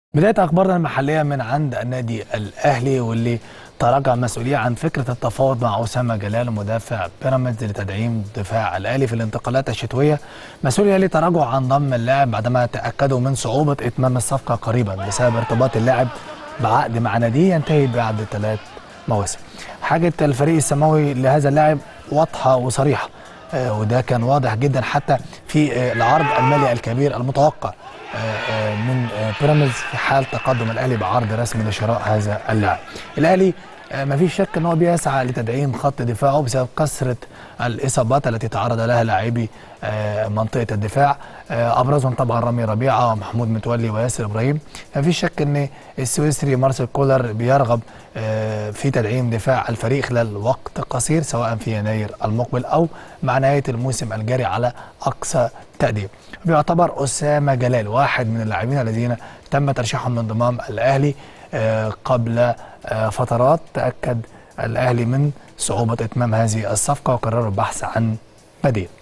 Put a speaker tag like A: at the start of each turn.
A: بداية أخبارنا المحلية من عند النادي الأهلي واللي تراجع مسؤولية عن فكرة التفاوض مع أسامة جلال مدافع بيراميدز لتدعيم دفاع الأهلي في الانتقالات الشتوية مسؤول الأهلي تراجع عن ضم اللاعب بعدما تأكدوا من صعوبة إتمام الصفقة قريبا بسبب ارتباط اللاعب بعقد مع ناديه ينتهي بعد ثلاث مواسم حاجة الفريق السماوي لهذا اللاعب واضحة وصريحة آه وده كان واضح جدا حتى في آه العرض المالي الكبير المتوقع آه من بيراميدز في حال تقدم الاهلي بعرض رسمي لشراء هذا اللاعب. الاهلي ما فيش شك ان هو بيسعى لتدعيم خط دفاعه بسبب كثره الاصابات التي تعرض لها لاعبي منطقه الدفاع ابرزهم طبعا رامي ربيعه ومحمود متولي وياسر ابراهيم ما فيش شك ان السويسري مارسيل كولر بيرغب في تدعيم دفاع الفريق خلال وقت قصير سواء في يناير المقبل او مع نهايه الموسم الجاري على اقصى تقدير بيعتبر اسامه جلال واحد من اللاعبين الذين تم ترشيحهم لانضمام الاهلي قبل فترات تاكد الاهلي من صعوبه اتمام هذه الصفقه وقرروا البحث عن بديل